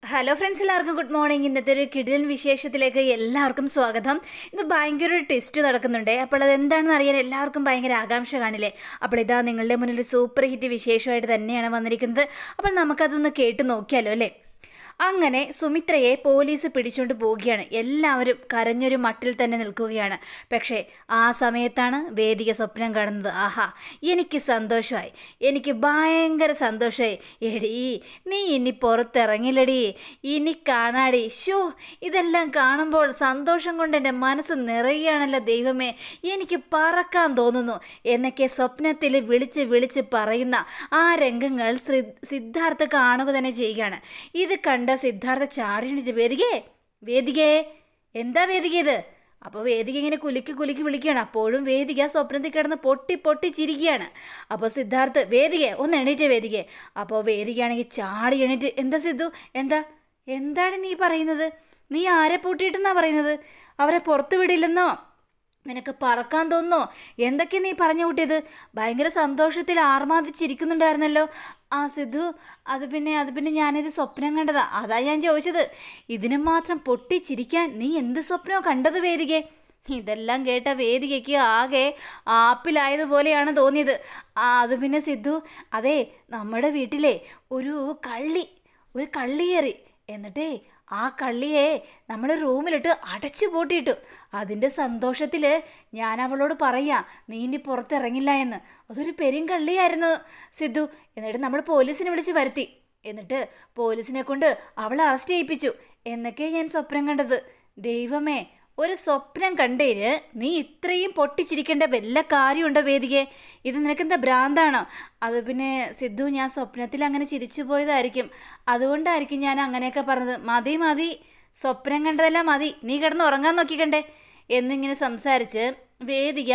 hello friends എല്ലാവർക്കും good morning ഇന്നത്തെ ഒരു കിടിലൻ വിശേഷത്തിലേക്ക് എല്ലാവർക്കും സ്വാഗതം ഇന്ന് ഭയങ്കര ഒരു ടെസ്റ്റ് നടക്കുന്നുണ്ട് അപ്പോൾ അത് എന്താണെന്ന് അറിയാൻ എല്ലാവർക്കും ഭയങ്കര ആകാംക്ഷ കാണില്ലേ അപ്പോൾ ഇതാ നിങ്ങളുടെ മുന്നിൽ ഒരു സൂപ്പർ ഹിറ്റ് വിശേഷമായിട്ട് തന്നെയാണ് വന്നിരിക്കുന്നത് അപ്പോൾ നമുക്കതൊന്ന് കേട്ട് നോക്കിയാലോ അല്ലേ അങ്ങനെ സുമിത്രയെ പോലീസ് പിടിച്ചുകൊണ്ട് പോവുകയാണ് എല്ലാവരും കരഞ്ഞൊരു മട്ടിൽ തന്നെ നിൽക്കുകയാണ് പക്ഷേ ആ സമയത്താണ് വേദിക സ്വപ്നം കാണുന്നത് ആഹാ എനിക്ക് സന്തോഷമായി എനിക്ക് ഭയങ്കര സന്തോഷമായി എടീ നീ ഇനി പുറത്തിറങ്ങില്ലടി ഇനി കാണാടി ഷോ ഇതെല്ലാം കാണുമ്പോൾ സന്തോഷം കൊണ്ട് എൻ്റെ മനസ്സ് നിറയുകയാണല്ലോ ദൈവമേ എനിക്ക് പറക്കാൻ തോന്നുന്നു എന്നൊക്കെ സ്വപ്നത്തിൽ വിളിച്ച് വിളിച്ച് പറയുന്ന ആ രംഗങ്ങൾ ശ്രി- സിദ്ധാർത്ഥ കാണുക തന്നെ ചെയ്യുകയാണ് ഇത് കണ്ട സിദ്ധാർത്ഥ ചാടിയിട്ട് വേദികേ വേദികേ എന്താ വേദിക ഇത് അപ്പോൾ വേദിക ഇങ്ങനെ കുലുക്കി കുലുക്കി വിളിക്കുകയാണ് അപ്പോഴും വേദിക സ്വപ്നത്തിൽ കിടന്ന് പൊട്ടി പൊട്ടി ചിരിക്കുകയാണ് അപ്പോൾ സിദ്ധാർത്ഥ് വേദികയെ ഒന്ന് എണീറ്റേ വേദികയെ അപ്പോൾ വേദികയാണെങ്കിൽ ചാടി എണീറ്റ് എന്താ സിദ്ധു എന്താ എന്താണ് നീ പറയുന്നത് നീ ആരെ പൂട്ടിയിട്ടെന്നാ പറയുന്നത് അവരെ പുറത്തു വിടില്ലെന്നോ നിനക്ക് പറക്കാൻ തോന്നുന്നോ എന്തൊക്കെ നീ പറഞ്ഞു കൂട്ടിയത് ഭയങ്കര സന്തോഷത്തിൽ ആർമാദിച്ചിരിക്കുന്നുണ്ടായിരുന്നല്ലോ ആ സിദ്ധു അത് പിന്നെ അത് പിന്നെ ഞാനൊരു സ്വപ്നം കണ്ടതാ അതാ ഞാൻ ചോദിച്ചത് ഇതിന് മാത്രം പൊട്ടിച്ചിരിക്കാൻ നീ എന്ത് സ്വപ്നമോ കണ്ടത് വേദികെ ഇതെല്ലാം കേട്ട വേദികയ്ക്ക് ആകെ ആപ്പിലായതുപോലെയാണ് തോന്നിയത് ആ അത് പിന്നെ സിദ്ധു അതെ നമ്മുടെ വീട്ടിലെ ഒരു കള്ളി ഒരു കള്ളി കയറി എന്നിട്ടേ ആ കള്ളിയെ നമ്മൾ റൂമിലിട്ട് അടച്ചു പൂട്ടിയിട്ടു അതിൻ്റെ സന്തോഷത്തിൽ ഞാൻ അവളോട് പറയാ നീ ഇനി പുറത്തിറങ്ങില്ല എന്ന് അതൊരു പെരുങ്കള്ളിയായിരുന്നു സിദ്ധു എന്നിട്ട് നമ്മൾ പോലീസിനെ വിളിച്ച് വരുത്തി എന്നിട്ട് പോലീസിനെ കൊണ്ട് അവളെ അറസ്റ്റ് ചെയ്യിപ്പിച്ചു എന്നൊക്കെ ഞാൻ സ്വപ്നം കണ്ടത് ദൈവമേ ഒരു സ്വപ്നം കണ്ടേര് നീ ഇത്രയും പൊട്ടിച്ചിരിക്കേണ്ട വല്ല കാര്യമുണ്ടോ വേദികെ ഇത് നിനക്കെന്താ ഭ്രാന്താണോ അത് പിന്നെ സിദ്ധു ഞാൻ സ്വപ്നത്തിൽ അങ്ങനെ ചിരിച്ചു പോയതായിരിക്കും അതുകൊണ്ടായിരിക്കും ഞാൻ അങ്ങനെയൊക്കെ പറഞ്ഞത് മതി മതി സ്വപ്നം കണ്ടതെല്ലാം മതി നീ കിടന്ന് ഉറങ്ങാൻ നോക്കിക്കണ്ടേ എന്നിങ്ങനെ സംസാരിച്ച് വേദിക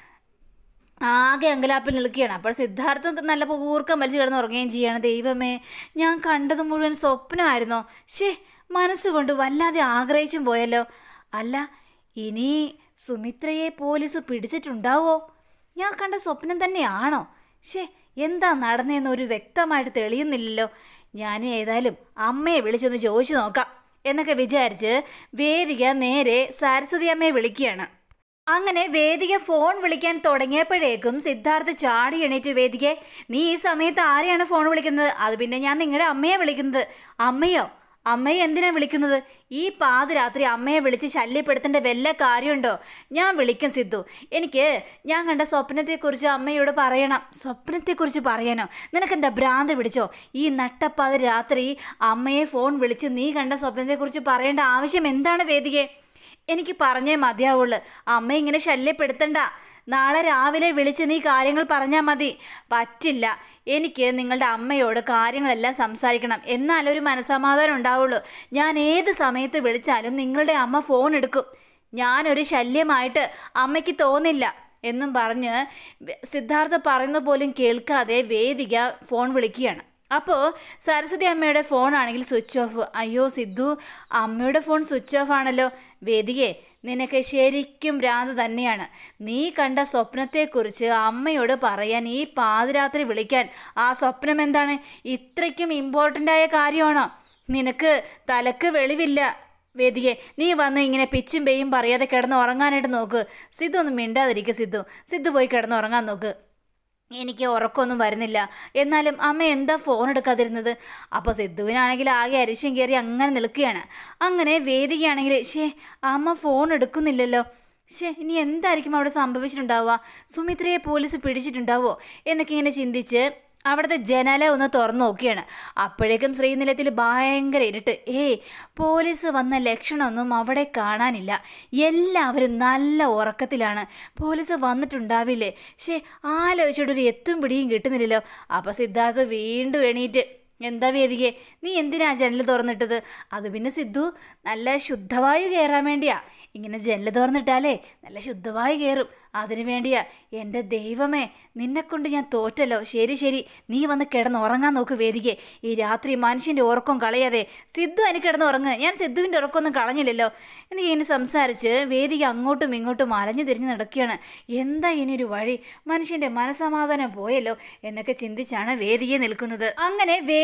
ആകെ അങ്കലാപ്പിൽ നിൽക്കുകയാണ് അപ്പോൾ സിദ്ധാർത്ഥ നല്ല പൂർക്കം വലിച്ചു കിടന്ന് ഉറങ്ങുകയും ചെയ്യാണ് ദൈവമേ ഞാൻ കണ്ടത് മുഴുവൻ സ്വപ്നമായിരുന്നോ ഷേ മനസ്സുകൊണ്ട് വല്ലാതെ ആഗ്രഹിച്ചും പോയല്ലോ അല്ല ഇനി സുമിത്രയെ പോലീസ് പിടിച്ചിട്ടുണ്ടാവോ ഞാൻ കണ്ട സ്വപ്നം തന്നെയാണോ ഷേ എന്താ നടന്നതെന്ന് ഒരു വ്യക്തമായിട്ട് തെളിയുന്നില്ലല്ലോ ഞാൻ ഏതായാലും അമ്മയെ വിളിച്ചൊന്ന് ചോദിച്ചു നോക്കാം എന്നൊക്കെ വിചാരിച്ച് വേദിക നേരെ സരസ്വതി അമ്മയെ വിളിക്കുകയാണ് അങ്ങനെ വേദിക ഫോൺ വിളിക്കാൻ തുടങ്ങിയപ്പോഴേക്കും സിദ്ധാർത്ഥ് ചാടി എണീറ്റ് വേദികെ നീ ഈ സമയത്ത് ആരെയാണ് ഫോൺ വിളിക്കുന്നത് അത് പിന്നെ ഞാൻ നിങ്ങളുടെ അമ്മയെ വിളിക്കുന്നത് അമ്മയോ അമ്മയെ എന്തിനാ വിളിക്കുന്നത് ഈ പാതിരാത്രി അമ്മയെ വിളിച്ച് ശല്യപ്പെടുത്തേണ്ട വല്ല കാര്യമുണ്ടോ ഞാൻ വിളിക്കും സിദ്ധു എനിക്ക് ഞാൻ കണ്ട സ്വപ്നത്തെക്കുറിച്ച് അമ്മയോട് പറയണം സ്വപ്നത്തെക്കുറിച്ച് പറയാനോ നിനക്കെന്താ ഭ്രാന്ത് പിടിച്ചോ ഈ നട്ടപ്പാതി രാത്രി അമ്മയെ ഫോൺ വിളിച്ച് നീ കണ്ട സ്വപ്നത്തെക്കുറിച്ച് പറയേണ്ട ആവശ്യം എന്താണ് വേദികെ എനിക്ക് പറഞ്ഞേ മതിയാവുള്ളൂ അമ്മ ഇങ്ങനെ ശല്യപ്പെടുത്തണ്ട നാളെ രാവിലെ വിളിച്ച് നീ കാര്യങ്ങൾ പറഞ്ഞാൽ മതി പറ്റില്ല എനിക്ക് നിങ്ങളുടെ അമ്മയോട് കാര്യങ്ങളെല്ലാം സംസാരിക്കണം എന്നാലൊരു മനസമാധാനം ഉണ്ടാവുള്ളൂ ഞാൻ ഏത് സമയത്ത് വിളിച്ചാലും നിങ്ങളുടെ അമ്മ ഫോൺ എടുക്കും ഞാനൊരു ശല്യമായിട്ട് അമ്മയ്ക്ക് തോന്നില്ല എന്നും പറഞ്ഞ് സിദ്ധാർത്ഥ പറയുന്ന പോലും കേൾക്കാതെ വേദിക ഫോൺ വിളിക്കുകയാണ് അപ്പോൾ സരസ്വതി അമ്മയുടെ ഫോണാണെങ്കിൽ സ്വിച്ച് ഓഫ് അയ്യോ സിദ്ധു അമ്മയുടെ ഫോൺ സ്വിച്ച് ഓഫ് ആണല്ലോ വേദികെ നിനക്ക് ശരിക്കും ഭ്രാന്ത് തന്നെയാണ് നീ കണ്ട സ്വപ്നത്തെക്കുറിച്ച് അമ്മയോട് പറയാൻ ഈ പാതിരാത്രി വിളിക്കാൻ ആ സ്വപ്നം എന്താണ് ഇത്രയ്ക്കും ഇമ്പോർട്ടൻ്റ് ആയ കാര്യമാണോ നിനക്ക് തലക്ക് വെളിവില്ല വേദികെ നീ വന്ന് ഇങ്ങനെ പിച്ചും പേയും പറയാതെ കിടന്ന് ഉറങ്ങാനായിട്ട് നോക്ക് സിദ്ധു ഒന്നും മിണ്ടാതിരിക്കുക സിദ്ധു സിദ്ധു പോയി കിടന്ന് ഉറങ്ങാൻ നോക്ക് എനിക്ക് ഉറക്കമൊന്നും വരുന്നില്ല എന്നാലും അമ്മ എന്താ ഫോൺ എടുക്കാതിരുന്നത് അപ്പോൾ സിദ്ധുവിനാണെങ്കിൽ ആകെ അരിശം കയറി അങ്ങനെ നിൽക്കുകയാണ് അങ്ങനെ വേദികയാണെങ്കിൽ ഷേ അമ്മ ഫോൺ എടുക്കുന്നില്ലല്ലോ ഷേ ഇനി എന്തായിരിക്കും അവിടെ സംഭവിച്ചിട്ടുണ്ടാവുക സുമിത്രയെ പോലീസ് പിടിച്ചിട്ടുണ്ടാവോ എന്നൊക്കെ ഇങ്ങനെ ചിന്തിച്ച് അവിടുത്തെ ജനല ഒന്ന് തുറന്നു നോക്കിയാണ് അപ്പോഴേക്കും ശ്രീനിലയത്തിൽ ഭയങ്കര ഇരുട്ട് ഏയ് പോലീസ് വന്ന ലക്ഷണമൊന്നും അവിടെ കാണാനില്ല എല്ലാവരും നല്ല ഉറക്കത്തിലാണ് പോലീസ് വന്നിട്ടുണ്ടാവില്ലേ ശേ ആലോചിച്ചിട്ടൊരു എത്തും പിടിയും കിട്ടുന്നില്ലല്ലോ അപ്പോൾ സിദ്ധാർത്ഥ് വീണ്ടും എണീറ്റ് എന്താ വേദികെ നീ എന്തിനാ ജനൽ തുറന്നിട്ടത് അത് പിന്നെ സിദ്ധു നല്ല ശുദ്ധവായു കയറാൻ വേണ്ടിയാ ഇങ്ങനെ ജനൽ തുറന്നിട്ടാലേ നല്ല ശുദ്ധവായു കയറും അതിനു വേണ്ടിയാ എൻ്റെ ദൈവമേ നിന്നെക്കൊണ്ട് ഞാൻ തോറ്റല്ലോ ശരി ശരി നീ വന്ന് കിടന്ന് ഉറങ്ങാൻ നോക്ക് വേദികെ ഈ രാത്രി മനുഷ്യൻ്റെ ഉറക്കം കളയാതെ സിദ്ധു എനിക്ക് കിടന്ന് ഉറങ്ങ് ഞാൻ സിദ്ധുവിൻ്റെ ഉറക്കമൊന്നും കളഞ്ഞില്ലല്ലോ എനിക്ക് ഇങ്ങനെ സംസാരിച്ച് വേദിക അങ്ങോട്ടും ഇങ്ങോട്ടും അലഞ്ഞു തിരിഞ്ഞ് നടക്കുകയാണ് എന്താ ഇനി ഒരു വഴി മനുഷ്യൻ്റെ മനസമാധാനം പോയല്ലോ എന്നൊക്കെ ചിന്തിച്ചാണ് വേദികയെ നിൽക്കുന്നത് അങ്ങനെ വേ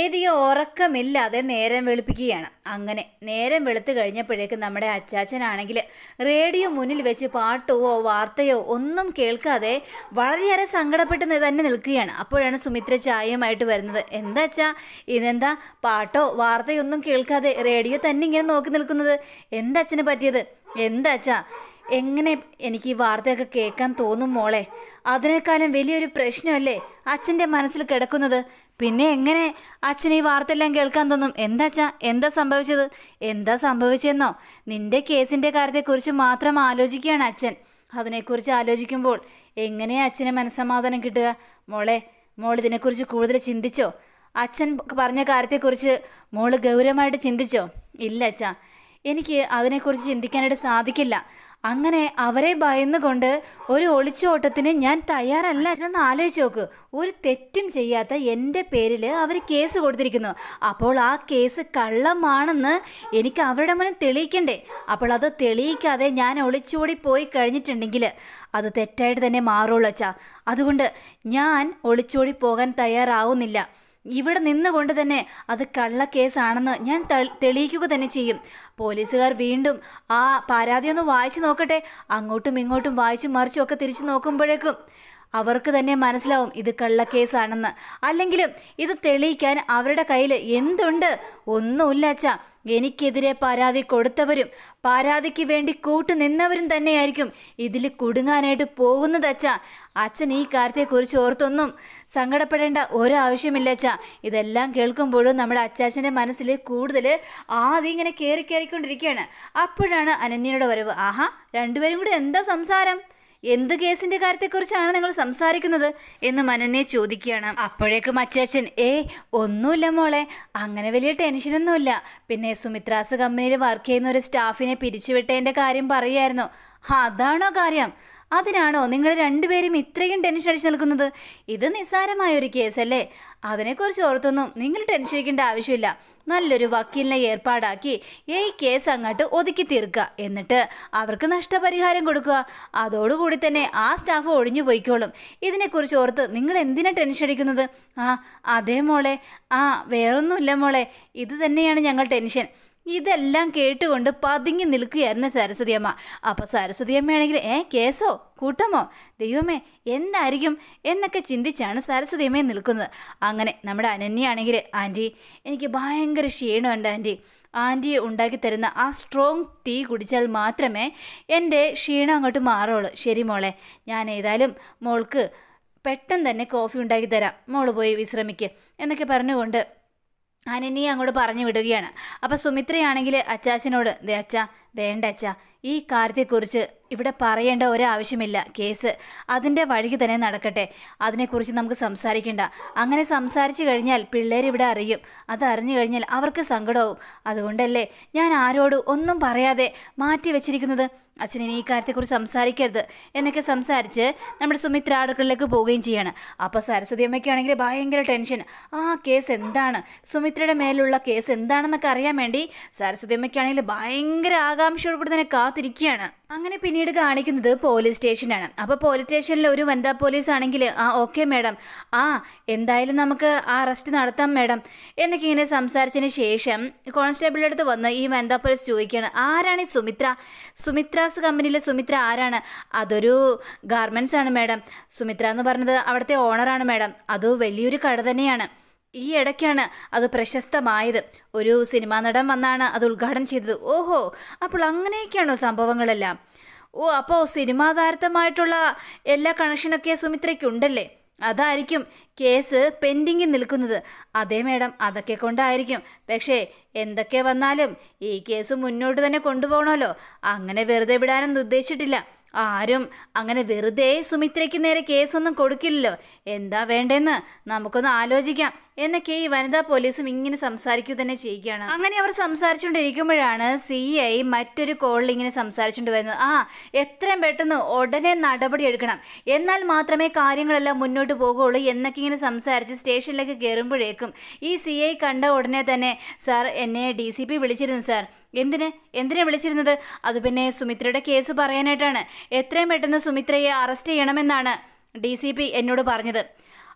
വേദിക ഉറക്കമില്ലാതെ നേരം വെളുപ്പിക്കുകയാണ് അങ്ങനെ നേരം വെളുത്ത് കഴിഞ്ഞപ്പോഴേക്കും നമ്മുടെ അച്ചാച്ചനാണെങ്കിൽ റേഡിയോ മുന്നിൽ വെച്ച് പാട്ടോ വാർത്തയോ ഒന്നും കേൾക്കാതെ വളരെയേറെ സങ്കടപ്പെട്ട് നി- തന്നെ നിൽക്കുകയാണ് അപ്പോഴാണ് സുമിത്ര ചായയുമായിട്ട് വരുന്നത് എന്താ അച്ഛാ ഇതെന്താ പാട്ടോ വാർത്തയോ ഒന്നും കേൾക്കാതെ റേഡിയോ തന്നെ ഇങ്ങനെ നോക്കി നിൽക്കുന്നത് എന്താ അച്ഛന് പറ്റിയത് എന്താ അച്ഛാ എങ്ങനെ എനിക്ക് ഈ വാർത്തയൊക്കെ കേൾക്കാൻ തോന്നും മോളെ അതിനേക്കാളും വലിയൊരു പ്രശ്നമല്ലേ അച്ഛൻ്റെ മനസ്സിൽ കിടക്കുന്നത് പിന്നെ എങ്ങനെ അച്ഛൻ ഈ വാർത്തയെല്ലാം കേൾക്കാൻ തോന്നും എന്താ അച്ഛാ എന്താ സംഭവിച്ചത് എന്താ സംഭവിച്ചെന്നോ നിന്റെ കേസിൻ്റെ കാര്യത്തെക്കുറിച്ച് മാത്രം ആലോചിക്കുകയാണ് അച്ഛൻ അതിനെക്കുറിച്ച് ആലോചിക്കുമ്പോൾ എങ്ങനെയാ അച്ഛന് മനസ്സമാധാനം കിട്ടുക മോളെ മോൾ ഇതിനെക്കുറിച്ച് കൂടുതൽ ചിന്തിച്ചോ അച്ഛൻ പറഞ്ഞ കാര്യത്തെക്കുറിച്ച് മോള് ഗൗരവമായിട്ട് ചിന്തിച്ചോ ഇല്ല അച്ഛാ എനിക്ക് അതിനെക്കുറിച്ച് ചിന്തിക്കാനായിട്ട് സാധിക്കില്ല അങ്ങനെ അവരെ ഭയന്നുകൊണ്ട് ഒരു ഒളിച്ചോട്ടത്തിന് ഞാൻ തയ്യാറല്ല അച്ഛനൊന്ന് ആലോചിച്ച് നോക്ക് ഒരു തെറ്റും ചെയ്യാത്ത എൻ്റെ പേരിൽ അവർ കേസ് കൊടുത്തിരിക്കുന്നു അപ്പോൾ ആ കേസ് കള്ളമാണെന്ന് എനിക്ക് അവരുടെ മുന്നിൽ തെളിയിക്കണ്ടേ അപ്പോൾ അത് തെളിയിക്കാതെ ഞാൻ ഒളിച്ചോടി പോയി കഴിഞ്ഞിട്ടുണ്ടെങ്കിൽ അത് തെറ്റായിട്ട് തന്നെ മാറുള്ളൂ അച്ഛാ അതുകൊണ്ട് ഞാൻ ഒളിച്ചോടി പോകാൻ തയ്യാറാവുന്നില്ല ഇവിടെ നിന്നുകൊണ്ട് തന്നെ അത് കള്ളക്കേസാണെന്ന് ഞാൻ തെ- തെളിയിക്കുക തന്നെ ചെയ്യും പോലീസുകാർ വീണ്ടും ആ പരാതി ഒന്ന് വായിച്ചു നോക്കട്ടെ അങ്ങോട്ടും ഇങ്ങോട്ടും വായിച്ചും മറിച്ചും ഒക്കെ തിരിച്ചു നോക്കുമ്പോഴേക്കും അവർക്ക് തന്നെ മനസ്സിലാവും ഇത് കള്ളക്കേസാണെന്ന് അല്ലെങ്കിലും ഇത് തെളിയിക്കാൻ അവരുടെ കയ്യിൽ എന്തുണ്ട് ഒന്നുമില്ല അച്ഛാ എനിക്കെതിരെ പരാതി കൊടുത്തവരും പരാതിക്ക് വേണ്ടി കൂട്ടുനിന്നവരും തന്നെയായിരിക്കും ഇതിൽ കുടുങ്ങാനായിട്ട് പോകുന്നത് അച്ഛാ അച്ഛൻ ഈ കാര്യത്തെക്കുറിച്ച് ഓർത്തൊന്നും സങ്കടപ്പെടേണ്ട ഒരാവശ്യമില്ല അച്ഛാ ഇതെല്ലാം കേൾക്കുമ്പോഴും നമ്മുടെ അച്ചാച്ചൻ്റെ മനസ്സിൽ കൂടുതൽ ആദ്യം ഇങ്ങനെ കയറി കയറിക്കൊണ്ടിരിക്കുകയാണ് അപ്പോഴാണ് അനന്യയുടെ വരവ് ആഹാ രണ്ടുപേരും കൂടി എന്താ സംസാരം എന്ത് കേസിന്റെ കാര്യത്തെക്കുറിച്ചാണ് നിങ്ങൾ സംസാരിക്കുന്നത് എന്ന് മനനെ ചോദിക്കുകയാണ് അപ്പോഴേക്കും അച്ചാച്ചൻ ഏ ഒന്നുമില്ല മോളെ അങ്ങനെ വലിയ ടെൻഷനൊന്നുമില്ല പിന്നെ സുമിത്രാസ് കമ്പനിയിൽ വർക്ക് ചെയ്യുന്ന ഒരു സ്റ്റാഫിനെ പിരിച്ചുവിട്ടതിന്റെ കാര്യം പറയായിരുന്നു ആ അതാണോ കാര്യം അതിനാണോ നിങ്ങൾ രണ്ടുപേരും ഇത്രയും ടെൻഷൻ അടിച്ച് നിൽക്കുന്നത് ഇത് നിസ്സാരമായ ഒരു കേസല്ലേ അതിനെക്കുറിച്ച് ഓർത്തൊന്നും നിങ്ങൾ ടെൻഷൻ അടിക്കേണ്ട ആവശ്യമില്ല നല്ലൊരു വക്കീലിനെ ഏർപ്പാടാക്കി ഈ കേസ് അങ്ങോട്ട് ഒതുക്കി തീർക്കുക എന്നിട്ട് അവർക്ക് നഷ്ടപരിഹാരം കൊടുക്കുക അതോടുകൂടി തന്നെ ആ സ്റ്റാഫ് ഒഴിഞ്ഞു പോയിക്കോളും ഇതിനെക്കുറിച്ച് ഓർത്ത് നിങ്ങൾ എന്തിനാ ടെൻഷൻ അടിക്കുന്നത് ആ അതേ മോളെ ആ വേറൊന്നുമില്ല മോളെ ഇത് തന്നെയാണ് ഞങ്ങൾ ടെൻഷൻ ഇതെല്ലാം കേട്ടുകൊണ്ട് പതുങ്ങി നിൽക്കുകയായിരുന്നു സരസ്വതി അമ്മ അപ്പോൾ സരസ്വതി അമ്മയാണെങ്കിൽ ഏ കേസോ കൂട്ടമോ ദൈവമേ എന്തായിരിക്കും എന്നൊക്കെ ചിന്തിച്ചാണ് സരസ്വതി അമ്മയെ നിൽക്കുന്നത് അങ്ങനെ നമ്മുടെ അനന്യാണെങ്കിൽ ആൻറ്റി എനിക്ക് ഭയങ്കര ക്ഷീണമുണ്ട് ആൻറ്റി ആൻറ്റി ഉണ്ടാക്കി തരുന്ന ആ സ്ട്രോങ് ടീ കുടിച്ചാൽ മാത്രമേ എൻ്റെ ക്ഷീണം അങ്ങോട്ട് മാറുള്ളൂ ശരി മോളെ ഞാൻ ഏതായാലും മോൾക്ക് പെട്ടെന്ന് തന്നെ കോഫി ഉണ്ടാക്കി തരാം മോള് പോയി വിശ്രമിക്ക് എന്നൊക്കെ പറഞ്ഞുകൊണ്ട് അനന്യെ അങ്ങോട്ട് പറഞ്ഞു വിടുകയാണ് അപ്പം സുമിത്രയാണെങ്കിൽ അച്ചാച്ചനോട് ദേ അച്ഛാ വേണ്ട അച്ഛാ ഈ കാര്യത്തെക്കുറിച്ച് ഇവിടെ പറയേണ്ട ഒരാവശ്യമില്ല കേസ് അതിൻ്റെ വഴിക്ക് തന്നെ നടക്കട്ടെ അതിനെക്കുറിച്ച് നമുക്ക് സംസാരിക്കണ്ട അങ്ങനെ സംസാരിച്ചു കഴിഞ്ഞാൽ പിള്ളേർ ഇവിടെ അറിയും അത് അറിഞ്ഞു കഴിഞ്ഞാൽ അവർക്ക് സങ്കടവും അതുകൊണ്ടല്ലേ ഞാൻ ആരോട് ഒന്നും പറയാതെ മാറ്റി വെച്ചിരിക്കുന്നത് അച്ഛൻ ഇനി ഈ കാര്യത്തെക്കുറിച്ച് സംസാരിക്കരുത് എന്നൊക്കെ സംസാരിച്ച് നമ്മുടെ സുമിത്ര അടുക്കളിലേക്ക് പോവുകയും ചെയ്യാണ് അപ്പോൾ സരസ്വതി അമ്മയ്ക്കാണെങ്കിൽ ഭയങ്കര ടെൻഷൻ ആ കേസ് എന്താണ് സുമിത്രയുടെ മേലുള്ള കേസ് എന്താണെന്നൊക്കെ അറിയാൻ വേണ്ടി സരസ്വതി അമ്മയ്ക്കാണെങ്കിൽ ഭയങ്കര ആകാംക്ഷയോട് കൂടി തന്നെ കാത്തിരിക്കുകയാണ് അങ്ങനെ പിന്നീട് കാണിക്കുന്നത് പോലീസ് സ്റ്റേഷനാണ് അപ്പോൾ പോലീസ് സ്റ്റേഷനിൽ ഒരു വനിതാ പോലീസ് ആണെങ്കിൽ ആ ഓക്കെ മാഡം ആ എന്തായാലും നമുക്ക് ആ അറസ്റ്റ് നടത്താം മാഡം എന്നൊക്കെ ഇങ്ങനെ സംസാരിച്ചതിന് ശേഷം കോൺസ്റ്റബിളിൻ്റെ അടുത്ത് വന്ന് ഈ വനിതാ പോലീസ് ചോദിക്കുകയാണ് ആരാണ് ഈ സുമിത്ര സുമിത്രാസ് കമ്പനിയിലെ സുമിത്ര ആരാണ് അതൊരു ഗാർമെൻറ്റ്സ് ആണ് മാഡം സുമിത്ര എന്ന് പറഞ്ഞത് അവിടുത്തെ ഓണറാണ് മാഡം അത് വലിയൊരു കട തന്നെയാണ് ഈ ഇടയ്ക്കാണ് അത് പ്രശസ്തമായത് ഒരു സിനിമാ നടൻ വന്നാണ് അത് ഉദ്ഘാടനം ചെയ്തത് ഓഹോ അപ്പോൾ അങ്ങനെയൊക്കെയാണോ സംഭവങ്ങളെല്ലാം ഓ അപ്പോൾ സിനിമാ താരത്തമായിട്ടുള്ള എല്ലാ കണക്ഷനൊക്കെ സുമിത്രയ്ക്കുണ്ടല്ലേ അതായിരിക്കും കേസ് പെൻഡിങ്ങിൽ നിൽക്കുന്നത് അതേ മേഡം അതൊക്കെ കൊണ്ടായിരിക്കും പക്ഷേ എന്തൊക്കെ വന്നാലും ഈ കേസ് മുന്നോട്ട് തന്നെ കൊണ്ടുപോകണമല്ലോ അങ്ങനെ വെറുതെ വിടാനൊന്നും ഉദ്ദേശിച്ചിട്ടില്ല ആരും അങ്ങനെ വെറുതെ സുമിത്രയ്ക്ക് നേരെ കേസൊന്നും കൊടുക്കില്ലല്ലോ എന്താ വേണ്ടെന്ന് നമുക്കൊന്ന് ആലോചിക്കാം എന്നൊക്കെ ഈ വനിതാ പോലീസും ഇങ്ങനെ സംസാരിക്കുക തന്നെ ചെയ്യുകയാണ് അങ്ങനെ അവർ സംസാരിച്ചുകൊണ്ടിരിക്കുമ്പോഴാണ് സി ഐ മറ്റൊരു കോളിൽ ഇങ്ങനെ സംസാരിച്ചുകൊണ്ട് വരുന്നത് ആ എത്രയും പെട്ടെന്ന് ഉടനെ നടപടി എടുക്കണം എന്നാൽ മാത്രമേ കാര്യങ്ങളെല്ലാം മുന്നോട്ട് പോകുള്ളൂ എന്നൊക്കെ ഇങ്ങനെ സംസാരിച്ച് സ്റ്റേഷനിലേക്ക് കയറുമ്പോഴേക്കും ഈ സി ഐ കണ്ട ഉടനെ തന്നെ സാർ എന്നെ ഡി സി പി വിളിച്ചിരുന്നു സാർ എന്തിന് എന്തിനാ വിളിച്ചിരുന്നത് അത് പിന്നെ സുമിത്രയുടെ കേസ് പറയാനായിട്ടാണ് എത്രയും പെട്ടെന്ന് സുമിത്രയെ അറസ്റ്റ് ചെയ്യണമെന്നാണ് ഡി സി പി എന്നോട് പറഞ്ഞത്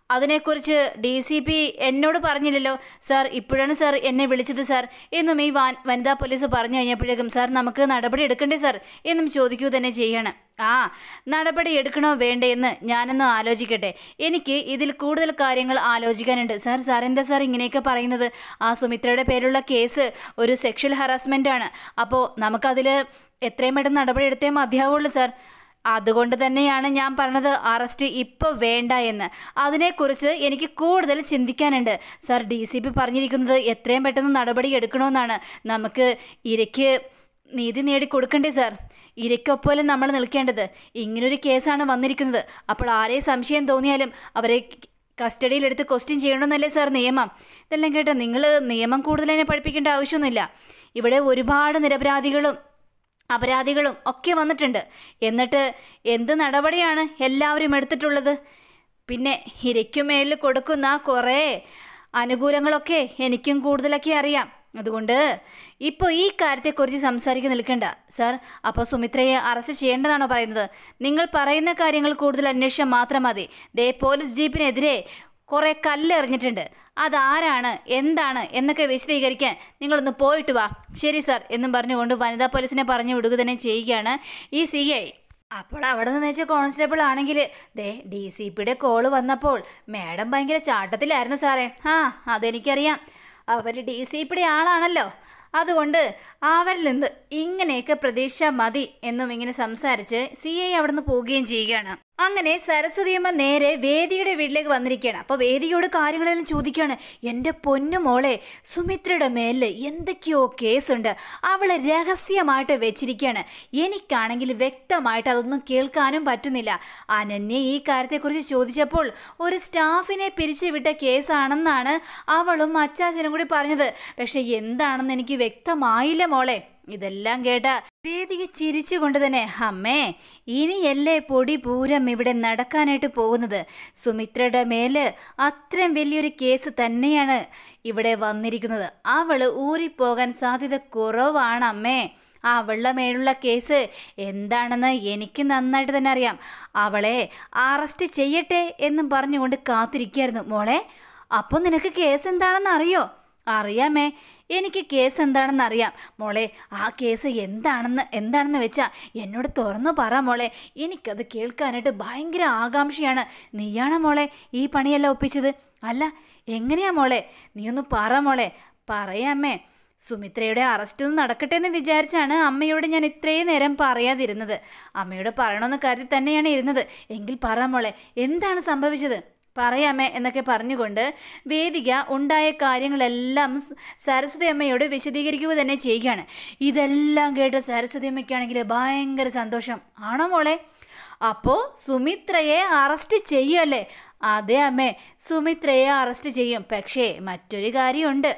അതിനെക്കുറിച്ച് ഡി സി പി എന്നോട് പറഞ്ഞില്ലല്ലോ സാർ ഇപ്പോഴാണ് സാർ എന്നെ വിളിച്ചത് സാർ എന്നും ഈ വാൻ വനിതാ പോലീസ് പറഞ്ഞു കഴിഞ്ഞപ്പോഴേക്കും സാർ നമുക്ക് നടപടി എടുക്കണ്ടേ സാർ എന്നും ചോദിക്കൂ തന്നെ ചെയ്യണം ആ നടപടി എടുക്കണോ വേണ്ടേ എന്ന് ഞാനൊന്ന് ആലോചിക്കട്ടെ എനിക്ക് ഇതിൽ കൂടുതൽ കാര്യങ്ങൾ ആലോചിക്കാനുണ്ട് സാർ സാർ എന്താ സാർ ഇങ്ങനെയൊക്കെ പറയുന്നത് ആ സുമിത്രയുടെ പേരുള്ള കേസ് ഒരു സെക്ഷൽ ഹറാസ്മെൻ്റ് ആണ് അപ്പോൾ നമുക്കതിൽ എത്രയും പെട്ടെന്ന് നടപടി എടുത്തേ മതിയാവുള്ളൂ സാർ അതുകൊണ്ട് തന്നെയാണ് ഞാൻ പറഞ്ഞത് അറസ്റ്റ് ഇപ്പോൾ വേണ്ട എന്ന് അതിനെക്കുറിച്ച് എനിക്ക് കൂടുതൽ ചിന്തിക്കാനുണ്ട് സാർ ഡി സി പി പറഞ്ഞിരിക്കുന്നത് എത്രയും പെട്ടെന്ന് നടപടി എടുക്കണമെന്നാണ് നമുക്ക് ഇരയ്ക്ക് നീതി നേടിക്കൊടുക്കണ്ടേ സാർ ഇരയ്ക്കൊപ്പമല്ലേ നമ്മൾ നിൽക്കേണ്ടത് ഇങ്ങനൊരു കേസാണ് വന്നിരിക്കുന്നത് അപ്പോൾ ആരെയും സംശയം തോന്നിയാലും അവരെ കസ്റ്റഡിയിലെടുത്ത് ക്വസ്റ്റ്യൻ ചെയ്യണമെന്നല്ലേ സാർ നിയമം ഇതെല്ലാം കേട്ടോ നിങ്ങൾ നിയമം കൂടുതൽ തന്നെ പഠിപ്പിക്കേണ്ട ആവശ്യമൊന്നുമില്ല ഇവിടെ ഒരുപാട് നിരപരാധികളും അപരാധികളും ഒക്കെ വന്നിട്ടുണ്ട് എന്നിട്ട് എന്ത് നടപടിയാണ് എല്ലാവരും എടുത്തിട്ടുള്ളത് പിന്നെ ഇരയ്ക്കും മേലിൽ കൊടുക്കുന്ന കുറേ അനുകൂലങ്ങളൊക്കെ എനിക്കും കൂടുതലൊക്കെ അറിയാം അതുകൊണ്ട് ഇപ്പോൾ ഈ കാര്യത്തെക്കുറിച്ച് സംസാരിക്കാൻ നിൽക്കണ്ട സാർ അപ്പോൾ സുമിത്രയെ അറസ്റ്റ് ചെയ്യേണ്ടതാണോ പറയുന്നത് നിങ്ങൾ പറയുന്ന കാര്യങ്ങൾ കൂടുതൽ അന്വേഷിച്ചാൽ മാത്രം മതി ദേ പോലീസ് ജീപ്പിനെതിരെ കുറേ കല്ലെറിഞ്ഞിട്ടുണ്ട് അതാരാണ് എന്താണ് എന്നൊക്കെ വിശദീകരിക്കാൻ നിങ്ങളൊന്ന് പോയിട്ട് വാ ശരി സാർ എന്നും പറഞ്ഞുകൊണ്ട് വനിതാ പോലീസിനെ പറഞ്ഞു വിടുക തന്നെ ചെയ്യുകയാണ് ഈ സി ഐ അപ്പോൾ അവിടെ നിന്ന് വെച്ച കോൺസ്റ്റബിൾ ആണെങ്കിൽ ദേ ഡി സി പിയുടെ കോള് വന്നപ്പോൾ മാഡം ഭയങ്കര ചാട്ടത്തിലായിരുന്നു സാറേ ആ അതെനിക്കറിയാം അവർ ഡി സി പിയുടെ ആളാണല്ലോ അതുകൊണ്ട് അവരിൽ നിന്ന് ഇങ്ങനെയൊക്കെ പ്രതീക്ഷ മതി എന്നും ഇങ്ങനെ സംസാരിച്ച് സി ഐ അവിടെ നിന്ന് പോവുകയും ചെയ്യുകയാണ് അങ്ങനെ സരസ്വതിയമ്മ നേരെ വേദിയുടെ വീട്ടിലേക്ക് വന്നിരിക്കുകയാണ് അപ്പോൾ വേദിയോട് കാര്യങ്ങളെല്ലാം ചോദിക്കുകയാണ് എൻ്റെ പൊന്നു മോളെ സുമിത്രയുടെ മേലിൽ എന്തൊക്കെയോ കേസുണ്ട് അവളെ രഹസ്യമായിട്ട് വെച്ചിരിക്കുകയാണ് എനിക്കാണെങ്കിൽ വ്യക്തമായിട്ട് അതൊന്നും കേൾക്കാനും പറ്റുന്നില്ല അനന്യ ഈ കാര്യത്തെക്കുറിച്ച് ചോദിച്ചപ്പോൾ ഒരു സ്റ്റാഫിനെ പിരിച്ചുവിട്ട കേസാണെന്നാണ് അവളും അച്ചാച്ചനും കൂടി പറഞ്ഞത് പക്ഷെ എന്താണെന്ന് എനിക്ക് വ്യക്തമായില്ല മോളെ ഇതെല്ലാം കേട്ട വേദിക ചിരിച്ചുകൊണ്ട് തന്നെ അമ്മേ ഇനിയല്ലേ പൊടി പൂരം ഇവിടെ നടക്കാനായിട്ട് പോകുന്നത് സുമിത്രയുടെ മേല് അത്രയും വലിയൊരു കേസ് തന്നെയാണ് ഇവിടെ വന്നിരിക്കുന്നത് അവള് ഊറിപ്പോകാൻ സാധ്യത കുറവാണ് അമ്മേ അവളുടെ മേലുള്ള കേസ് എന്താണെന്ന് എനിക്ക് നന്നായിട്ട് തന്നെ അറിയാം അവളെ അറസ്റ്റ് ചെയ്യട്ടെ എന്നും പറഞ്ഞുകൊണ്ട് കാത്തിരിക്കുകയായിരുന്നു മോളെ അപ്പോൾ നിനക്ക് കേസ് എന്താണെന്ന് അറിയോ അറിയാമേ എനിക്ക് കേസ് എന്താണെന്ന് അറിയാം മോളെ ആ കേസ് എന്താണെന്ന് എന്താണെന്ന് വെച്ചാൽ എന്നോട് തുറന്നു പറ മോളെ എനിക്കത് കേൾക്കാനായിട്ട് ഭയങ്കര ആകാംക്ഷയാണ് നീയാണോ മോളെ ഈ പണിയെല്ലാം ഒപ്പിച്ചത് അല്ല എങ്ങനെയാ മോളെ നീ ഒന്ന് പറ മോളെ പറയാമേ സുമിത്രയുടെ അറസ്റ്റ് ഒന്ന് നടക്കട്ടെ എന്ന് വിചാരിച്ചാണ് അമ്മയോട് ഞാൻ ഇത്രയും നേരം പറയാതിരുന്നത് അമ്മയോട് പറയണമെന്ന് കരുതി തന്നെയാണ് ഇരുന്നത് എങ്കിൽ പറ മോളെ എന്താണ് സംഭവിച്ചത് പറയാമേ എന്നൊക്കെ പറഞ്ഞുകൊണ്ട് വേദിക ഉണ്ടായ കാര്യങ്ങളെല്ലാം സ് സരസ്വതി അമ്മയോട് വിശദീകരിക്കുക തന്നെ ചെയ്യുകയാണ് ഇതെല്ലാം കേട്ട് സരസ്വതി അമ്മയ്ക്കാണെങ്കിൽ ഭയങ്കര സന്തോഷം ആണോ മോളെ അപ്പോൾ സുമിത്രയെ അറസ്റ്റ് ചെയ്യുമല്ലേ അതെ അമ്മേ സുമിത്രയെ അറസ്റ്റ് ചെയ്യും പക്ഷേ മറ്റൊരു കാര്യമുണ്ട്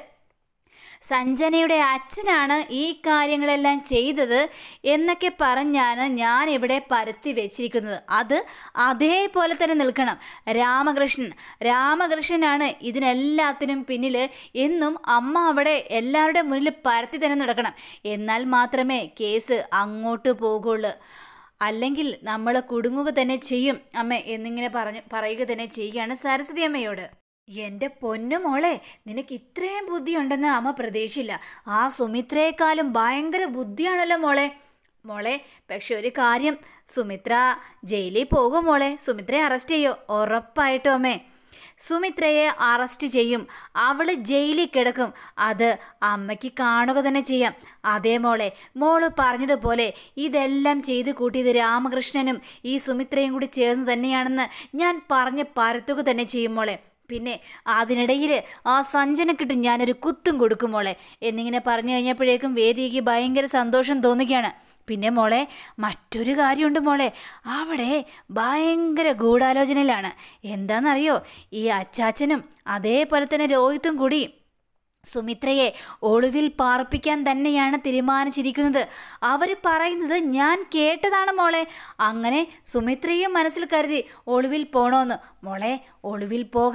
സഞ്ജനയുടെ അച്ഛനാണ് ഈ കാര്യങ്ങളെല്ലാം ചെയ്തത് എന്നൊക്കെ പറഞ്ഞാണ് ഞാൻ ഇവിടെ പരത്തി വെച്ചിരിക്കുന്നത് അത് അതേപോലെ തന്നെ നിൽക്കണം രാമകൃഷ്ണൻ രാമകൃഷ്ണനാണ് ഇതിനെല്ലാത്തിനും പിന്നിൽ എന്നും അമ്മ അവിടെ എല്ലാവരുടെ മുന്നിൽ പരത്തി തന്നെ നടക്കണം എന്നാൽ മാത്രമേ കേസ് അങ്ങോട്ട് പോകുള്ളൂ അല്ലെങ്കിൽ നമ്മൾ കുടുങ്ങുക തന്നെ ചെയ്യും അമ്മ എന്നിങ്ങനെ പറഞ്ഞു പറയുക തന്നെ ചെയ്യുകയാണ് സരസ്വതി അമ്മയോട് എൻ്റെ പൊന്നു മോളെ നിനക്ക് ഇത്രയും ബുദ്ധിയുണ്ടെന്ന് അമ്മ പ്രതീക്ഷിച്ചില്ല ആ സുമിത്രയെക്കാളും ഭയങ്കര ബുദ്ധിയാണല്ലോ മോളെ മോളെ പക്ഷെ ഒരു കാര്യം സുമിത്ര ജയിലിൽ പോകും മോളെ സുമിത്രയെ അറസ്റ്റ് ചെയ്യോ ഉറപ്പായിട്ടും അമ്മേ സുമിത്രയെ അറസ്റ്റ് ചെയ്യും അവൾ ജയിലിൽ കിടക്കും അത് അമ്മയ്ക്ക് കാണുക തന്നെ ചെയ്യാം അതേ മോളെ മോള് പറഞ്ഞതുപോലെ ഇതെല്ലാം ചെയ്തു കൂട്ടിയത് രാമകൃഷ്ണനും ഈ സുമിത്രയും കൂടി ചേർന്ന് തന്നെയാണെന്ന് ഞാൻ പറഞ്ഞ് പരത്തുക തന്നെ ചെയ്യും മോളെ പിന്നെ അതിനിടയിൽ ആ സഞ്ജനക്കിട്ട് ഞാനൊരു കുത്തും കൊടുക്കും മോളെ എന്നിങ്ങനെ പറഞ്ഞു കഴിഞ്ഞപ്പോഴേക്കും വേദിക്ക് ഭയങ്കര സന്തോഷം തോന്നുകയാണ് പിന്നെ മോളെ മറ്റൊരു കാര്യമുണ്ട് മോളെ അവിടെ ഭയങ്കര ഗൂഢാലോചനയിലാണ് എന്താണെന്നറിയോ ഈ അച്ചാച്ചനും അതേപോലെ തന്നെ രോഹിത്തും കൂടി സുമിത്രയെ ഒളിവിൽ പാർപ്പിക്കാൻ തന്നെയാണ് തീരുമാനിച്ചിരിക്കുന്നത് അവർ പറയുന്നത് ഞാൻ കേട്ടതാണ് മോളെ അങ്ങനെ സുമിത്രയും മനസ്സിൽ കരുതി ഒളിവിൽ പോണോന്ന് മോളെ ഒളിവിൽ പോകാൻ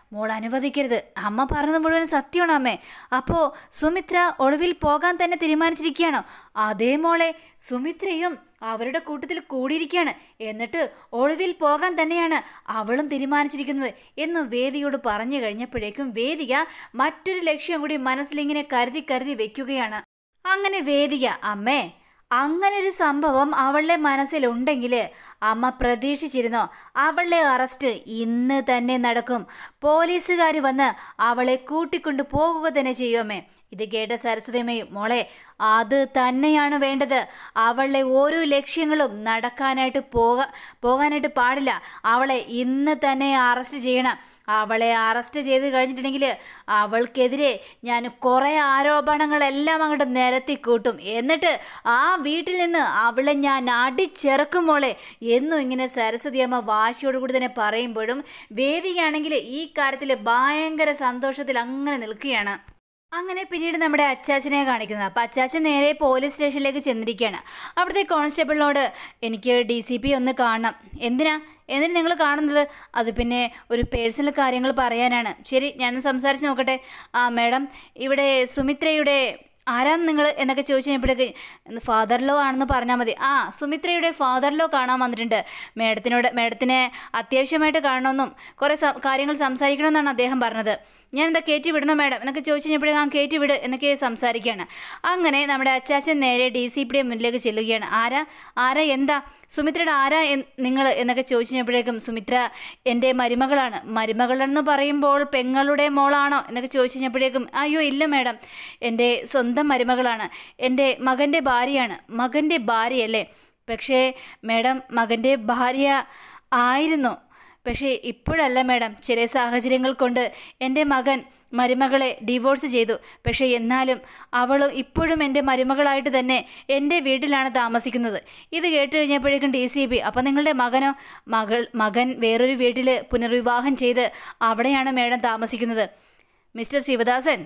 മോൾ അനുവദിക്കരുത് അമ്മ പറഞ്ഞത് മുഴുവൻ സത്യമാണ് അമ്മേ അപ്പോൾ സുമിത്ര ഒളിവിൽ പോകാൻ തന്നെ തീരുമാനിച്ചിരിക്കുകയാണോ അതേ മോളെ സുമിത്രയും അവരുടെ കൂട്ടത്തിൽ കൂടിയിരിക്കുകയാണ് എന്നിട്ട് ഒളിവിൽ പോകാൻ തന്നെയാണ് അവളും തീരുമാനിച്ചിരിക്കുന്നത് എന്ന് വേദിയോട് പറഞ്ഞു കഴിഞ്ഞപ്പോഴേക്കും വേദിക മറ്റൊരു ലക്ഷ്യം കൂടി മനസ്സിലിങ്ങനെ കരുതി കരുതി വെക്കുകയാണ് അങ്ങനെ വേദിക അമ്മേ അങ്ങനെ ഒരു സംഭവം അവളുടെ മനസ്സിലുണ്ടെങ്കിൽ അമ്മ പ്രതീക്ഷിച്ചിരുന്നോ അവളുടെ അറസ്റ്റ് ഇന്ന് തന്നെ നടക്കും പോലീസുകാർ വന്ന് അവളെ കൂട്ടിക്കൊണ്ടു പോകുക തന്നെ ചെയ്യുമേ ഇത് കേട്ട സരസ്വതിയമ്മയും മോളെ അത് തന്നെയാണ് വേണ്ടത് അവളുടെ ഓരോ ലക്ഷ്യങ്ങളും നടക്കാനായിട്ട് പോക പോകാനായിട്ട് പാടില്ല അവളെ ഇന്ന് തന്നെ അറസ്റ്റ് ചെയ്യണം അവളെ അറസ്റ്റ് ചെയ്ത് കഴിഞ്ഞിട്ടുണ്ടെങ്കിൽ അവൾക്കെതിരെ ഞാൻ കുറേ ആരോപണങ്ങളെല്ലാം അങ്ങോട്ട് നിരത്തി കൂട്ടും എന്നിട്ട് ആ വീട്ടിൽ നിന്ന് അവളെ ഞാൻ അടിച്ചിറക്കും മോളെ എന്നും ഇങ്ങനെ സരസ്വതി അമ്മ വാശിയോടുകൂടി തന്നെ പറയുമ്പോഴും വേദികയാണെങ്കിൽ ഈ കാര്യത്തിൽ ഭയങ്കര സന്തോഷത്തിൽ അങ്ങനെ നിൽക്കുകയാണ് അങ്ങനെ പിന്നീട് നമ്മുടെ അച്ചാച്ചനെ കാണിക്കുന്നത് അപ്പോൾ അച്ചാച്ചൻ നേരെ പോലീസ് സ്റ്റേഷനിലേക്ക് ചെന്നിരിക്കുകയാണ് അവിടുത്തെ കോൺസ്റ്റബിളിനോട് എനിക്ക് ഡി സി പി ഒന്ന് കാണണം എന്തിനാ എന്തിനാ നിങ്ങൾ കാണുന്നത് അത് പിന്നെ ഒരു പേഴ്സണൽ കാര്യങ്ങൾ പറയാനാണ് ശരി ഞാൻ സംസാരിച്ച് നോക്കട്ടെ ആ മാഡം ഇവിടെ സുമിത്രയുടെ ആരാന്ന് നിങ്ങൾ എന്നൊക്കെ ചോദിച്ചു കഴിഞ്ഞപ്പോഴേക്ക് ഫാദർ ലോ ആണെന്ന് പറഞ്ഞാൽ മതി ആ സുമിത്രയുടെ ഫാദർ ലോ കാണാൻ വന്നിട്ടുണ്ട് മേഡത്തിനോട് മേഡത്തിനെ അത്യാവശ്യമായിട്ട് കാണണമെന്നും കുറേ കാര്യങ്ങൾ സംസാരിക്കണമെന്നാണ് അദ്ദേഹം പറഞ്ഞത് ഞാൻ എന്താ കയറ്റി വിടണോ മാഡം എന്നൊക്കെ ചോദിച്ചു കഴിഞ്ഞപ്പോഴേക്കും ആ കയറ്റി വിട് എന്നൊക്കെ സംസാരിക്കുകയാണ് അങ്ങനെ നമ്മുടെ അച്ചാച്ചൻ നേരെ ഡി സി പിയുടെ മുന്നിലേക്ക് ചെല്ലുകയാണ് ആരാ ആരാ എന്താ സുമിത്രയുടെ ആരാ നിങ്ങൾ എന്നൊക്കെ ചോദിച്ചു കഴിഞ്ഞപ്പോഴേക്കും സുമിത്ര എൻ്റെ മരുമകളാണ് മരുമകളെന്ന് പറയുമ്പോൾ പെങ്ങളുടെ മോളാണോ എന്നൊക്കെ ചോദിച്ചു കഴിഞ്ഞപ്പോഴേക്കും അയ്യോ ഇല്ല മാഡം എൻ്റെ സ്വന്തം മരുമകളാണ് എൻ്റെ മകൻ്റെ ഭാര്യയാണ് മകൻ്റെ ഭാര്യയല്ലേ പക്ഷേ മാഡം മകൻ്റെ ഭാര്യ ആയിരുന്നു പക്ഷേ ഇപ്പോഴല്ല മാഡം ചില സാഹചര്യങ്ങൾ കൊണ്ട് എൻ്റെ മകൻ മരുമകളെ ഡിവോഴ്സ് ചെയ്തു പക്ഷേ എന്നാലും അവളും ഇപ്പോഴും എൻ്റെ മരുമകളായിട്ട് തന്നെ എൻ്റെ വീട്ടിലാണ് താമസിക്കുന്നത് ഇത് കേട്ട് കഴിഞ്ഞപ്പോഴേക്കും ഡി സി ബി അപ്പം നിങ്ങളുടെ മകനോ മകൾ മകൻ വേറൊരു വീട്ടിൽ പുനർവിവാഹം ചെയ്ത് അവിടെയാണ് മേഡം താമസിക്കുന്നത് മിസ്റ്റർ ശിവദാസൻ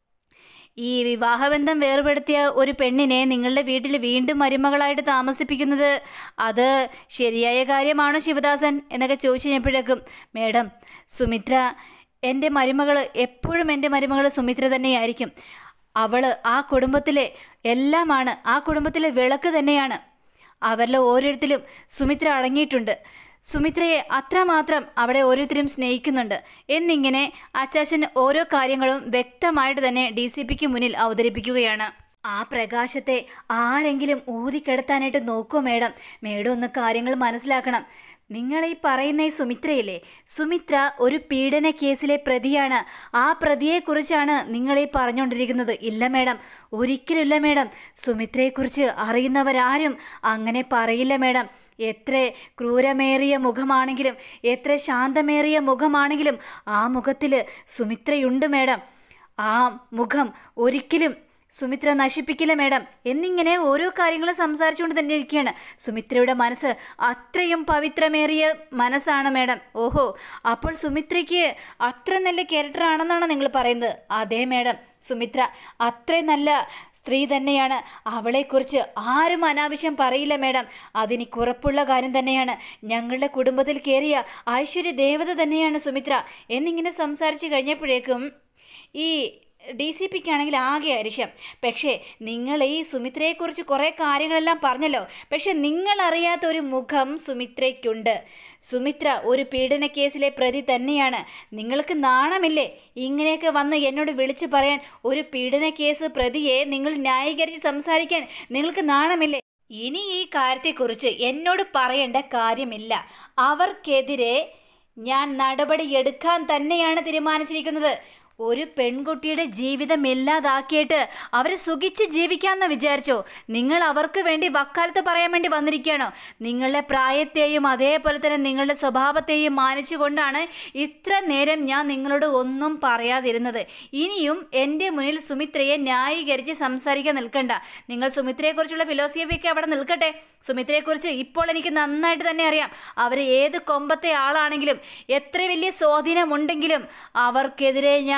ഈ വിവാഹബന്ധം വേർപെടുത്തിയ ഒരു പെണ്ണിനെ നിങ്ങളുടെ വീട്ടിൽ വീണ്ടും മരുമകളായിട്ട് താമസിപ്പിക്കുന്നത് അത് ശരിയായ കാര്യമാണോ ശിവദാസൻ എന്നൊക്കെ ചോദിച്ചു കഴിഞ്ഞപ്പോഴേക്കും മേഡം സുമിത്ര എൻ്റെ മരുമകൾ എപ്പോഴും എൻ്റെ മരുമകൾ സുമിത്ര തന്നെയായിരിക്കും അവൾ ആ കുടുംബത്തിലെ എല്ലാമാണ് ആ കുടുംബത്തിലെ വിളക്ക് തന്നെയാണ് അവരിൽ ഓരോരുത്തരും സുമിത്ര അടങ്ങിയിട്ടുണ്ട് സുമിത്രയെ അത്രമാത്രം അവിടെ ഓരോരുത്തരും സ്നേഹിക്കുന്നുണ്ട് എന്നിങ്ങനെ അച്ചാച്ചൻ ഓരോ കാര്യങ്ങളും വ്യക്തമായിട്ട് തന്നെ ഡി സി പിക്ക് മുന്നിൽ അവതരിപ്പിക്കുകയാണ് ആ പ്രകാശത്തെ ആരെങ്കിലും ഊതിക്കെടുത്താനായിട്ട് നോക്കൂ മേഡം മേഡം ഒന്ന് കാര്യങ്ങൾ മനസ്സിലാക്കണം നിങ്ങൾ ഈ പറയുന്ന ഈ സുമിത്രയില്ലേ സുമിത്ര ഒരു പീഡന കേസിലെ പ്രതിയാണ് ആ പ്രതിയെക്കുറിച്ചാണ് നിങ്ങൾ ഈ പറഞ്ഞുകൊണ്ടിരിക്കുന്നത് ഇല്ല മേഡം ഒരിക്കലുമില്ല മേഡം സുമിത്രയെക്കുറിച്ച് അറിയുന്നവരാരും അങ്ങനെ പറയില്ല മേഡം എത്ര ക്രൂരമേറിയ മുഖമാണെങ്കിലും എത്ര ശാന്തമേറിയ മുഖമാണെങ്കിലും ആ മുഖത്തിൽ സുമിത്രയുണ്ട് മേഡം ആ മുഖം ഒരിക്കലും സുമിത്ര നശിപ്പിക്കില്ല മേഡം എന്നിങ്ങനെ ഓരോ കാര്യങ്ങളും സംസാരിച്ചുകൊണ്ട് തന്നെ ഇരിക്കുകയാണ് സുമിത്രയുടെ മനസ്സ് അത്രയും പവിത്രമേറിയ മനസ്സാണ് മേഡം ഓഹോ അപ്പോൾ സുമിത്രയ്ക്ക് അത്ര നല്ല ക്യാരക്ടർ ആണെന്നാണ് നിങ്ങൾ പറയുന്നത് അതെ മേഡം സുമിത്ര അത്രയും നല്ല സ്ത്രീ തന്നെയാണ് അവളെക്കുറിച്ച് ആരും അനാവശ്യം പറയില്ല മേഡം അതിന് ഉറപ്പുള്ള കാര്യം തന്നെയാണ് ഞങ്ങളുടെ കുടുംബത്തിൽ കയറിയ ഐശ്വര്യ ദേവത തന്നെയാണ് സുമിത്ര എന്നിങ്ങനെ സംസാരിച്ച് കഴിഞ്ഞപ്പോഴേക്കും ഈ ഡി സി പിക്ക് ആണെങ്കിൽ ആകെ അരിശം പക്ഷേ നിങ്ങൾ ഈ സുമിത്രയെക്കുറിച്ച് കുറേ കാര്യങ്ങളെല്ലാം പറഞ്ഞല്ലോ പക്ഷെ നിങ്ങൾ അറിയാത്ത ഒരു മുഖം സുമിത്രയ്ക്കുണ്ട് സുമിത്ര ഒരു പീഡന കേസിലെ പ്രതി തന്നെയാണ് നിങ്ങൾക്ക് നാണമില്ലേ ഇങ്ങനെയൊക്കെ വന്ന് എന്നോട് വിളിച്ചു പറയാൻ ഒരു പീഡന കേസ് പ്രതിയെ നിങ്ങൾ ന്യായീകരിച്ച് സംസാരിക്കാൻ നിങ്ങൾക്ക് നാണമില്ലേ ഇനി ഈ കാര്യത്തെക്കുറിച്ച് എന്നോട് പറയേണ്ട കാര്യമില്ല അവർക്കെതിരെ ഞാൻ നടപടി എടുക്കാൻ തന്നെയാണ് തീരുമാനിച്ചിരിക്കുന്നത് ഒരു പെൺകുട്ടിയുടെ ജീവിതം ഇല്ലാതാക്കിയിട്ട് അവരെ സുഖിച്ച് ജീവിക്കാമെന്ന് വിചാരിച്ചോ നിങ്ങൾ അവർക്ക് വേണ്ടി വക്കാലത്ത് പറയാൻ വേണ്ടി വന്നിരിക്കുകയാണോ നിങ്ങളുടെ പ്രായത്തെയും അതേപോലെ തന്നെ നിങ്ങളുടെ സ്വഭാവത്തെയും മാനിച്ചുകൊണ്ടാണ് ഇത്ര നേരം ഞാൻ നിങ്ങളോട് ഒന്നും പറയാതിരുന്നത് ഇനിയും എൻ്റെ മുന്നിൽ സുമിത്രയെ ന്യായീകരിച്ച് സംസാരിക്കാൻ നിൽക്കണ്ട നിങ്ങൾ സുമിത്രയെക്കുറിച്ചുള്ള ഫിലോസഫിയൊക്കെ അവിടെ നിൽക്കട്ടെ സുമിത്രയെക്കുറിച്ച് ഇപ്പോൾ എനിക്ക് നന്നായിട്ട് തന്നെ അറിയാം അവർ ഏത് കൊമ്പത്തെ ആളാണെങ്കിലും എത്ര വലിയ സ്വാധീനമുണ്ടെങ്കിലും അവർക്കെതിരെ ഞാൻ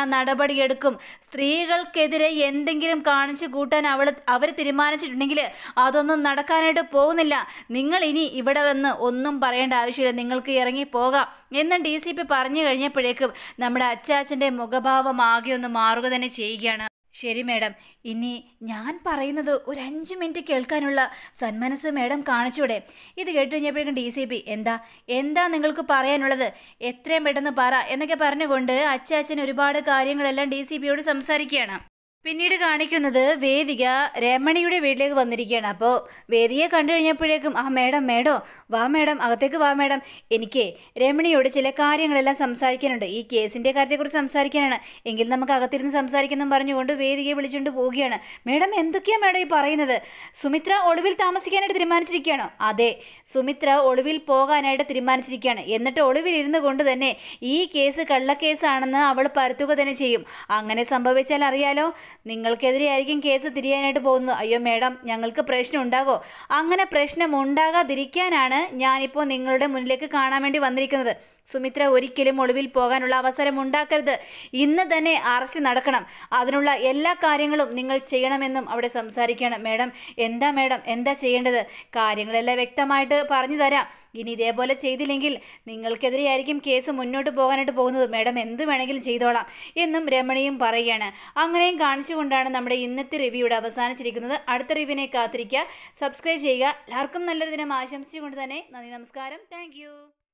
നടപടിയെടുക്കും സ്ത്രീകൾക്കെതിരെ എന്തെങ്കിലും കാണിച്ചു കൂട്ടാൻ അവൾ അവർ തീരുമാനിച്ചിട്ടുണ്ടെങ്കിൽ അതൊന്നും നടക്കാനായിട്ട് പോകുന്നില്ല നിങ്ങൾ ഇനി ഇവിടെ വന്ന് ഒന്നും പറയേണ്ട ആവശ്യമില്ല നിങ്ങൾക്ക് ഇറങ്ങി പോകാം എന്ന് ഡി സി പി പറഞ്ഞു കഴിഞ്ഞപ്പോഴേക്കും നമ്മുടെ അച്ചാച്ചൻ്റെ മുഖഭാവം ആകെ ഒന്ന് മാറുക തന്നെ ചെയ്യുകയാണ് ശരി മേഡം ഇനി ഞാൻ പറയുന്നത് ഒരു അഞ്ച് മിനിറ്റ് കേൾക്കാനുള്ള സന്മനസ് മേഡം കാണിച്ചൂടെ ഇത് കേട്ട് കഴിഞ്ഞപ്പോഴേക്കും ഡി സി പി എന്താ എന്താ നിങ്ങൾക്ക് പറയാനുള്ളത് എത്രയും പെട്ടെന്ന് പറ എന്നൊക്കെ പറഞ്ഞുകൊണ്ട് അച്ചാച്ചൻ ഒരുപാട് കാര്യങ്ങളെല്ലാം ഡി സി പിയോട് സംസാരിക്കുകയാണ് പിന്നീട് കാണിക്കുന്നത് വേദിക രമണിയുടെ വീട്ടിലേക്ക് വന്നിരിക്കുകയാണ് അപ്പോൾ വേദിയെ കണ്ടു കഴിഞ്ഞപ്പോഴേക്കും ആ മേഡം മേഡോ വാ മേഡം അകത്തേക്ക് വാ മേഡം എനിക്ക് രമണിയോട് ചില കാര്യങ്ങളെല്ലാം സംസാരിക്കാനുണ്ട് ഈ കേസിൻ്റെ കാര്യത്തെക്കുറിച്ച് സംസാരിക്കാനാണ് എങ്കിൽ നമുക്ക് അകത്തിരുന്ന് സംസാരിക്കുന്നു പറഞ്ഞുകൊണ്ട് വേദികയെ വിളിച്ചുകൊണ്ട് പോവുകയാണ് മേഡം എന്തൊക്കെയാണ് മേഡം ഈ പറയുന്നത് സുമിത്ര ഒളിവിൽ താമസിക്കാനായിട്ട് തീരുമാനിച്ചിരിക്കുകയാണോ അതെ സുമിത്ര ഒളിവിൽ പോകാനായിട്ട് തീരുമാനിച്ചിരിക്കുകയാണ് എന്നിട്ട് ഒളിവിൽ ഇരുന്നു കൊണ്ട് തന്നെ ഈ കേസ് കള്ളക്കേസാണെന്ന് അവൾ പരത്തുക തന്നെ ചെയ്യും അങ്ങനെ സംഭവിച്ചാൽ അറിയാലോ നിങ്ങൾക്കെതിരെയായിരിക്കും കേസ് തിരിയാനായിട്ട് പോകുന്നത് അയ്യോ മേഡം ഞങ്ങൾക്ക് പ്രശ്നം ഉണ്ടാകോ അങ്ങനെ പ്രശ്നം ഉണ്ടാകാതിരിക്കാനാണ് ഞാനിപ്പോൾ നിങ്ങളുടെ മുന്നിലേക്ക് കാണാൻ വേണ്ടി വന്നിരിക്കുന്നത് സുമിത്ര ഒരിക്കലും ഒളിവിൽ പോകാനുള്ള അവസരം ഉണ്ടാക്കരുത് ഇന്ന് തന്നെ അറസ്റ്റ് നടക്കണം അതിനുള്ള എല്ലാ കാര്യങ്ങളും നിങ്ങൾ ചെയ്യണമെന്നും അവിടെ സംസാരിക്കണം മേഡം എന്താ മേഡം എന്താ ചെയ്യേണ്ടത് കാര്യങ്ങളെല്ലാം വ്യക്തമായിട്ട് പറഞ്ഞു തരാം ഇനി ഇതേപോലെ ചെയ്തില്ലെങ്കിൽ നിങ്ങൾക്കെതിരെയായിരിക്കും കേസ് മുന്നോട്ട് പോകാനായിട്ട് പോകുന്നത് മേഡം എന്ത് വേണമെങ്കിലും ചെയ്തോളാം എന്നും രമണിയും പറയുകയാണ് അങ്ങനെയും കാണിച്ചുകൊണ്ടാണ് നമ്മുടെ ഇന്നത്തെ റിവ്യൂ ഇവിടെ അവസാനിച്ചിരിക്കുന്നത് അടുത്ത റിവ്യൂവിനെ കാത്തിരിക്കുക സബ്സ്ക്രൈബ് ചെയ്യുക എല്ലാവർക്കും നല്ലൊരു ദിനം ആശംസിച്ചുകൊണ്ട് തന്നെ നന്ദി നമസ്കാരം താങ്ക്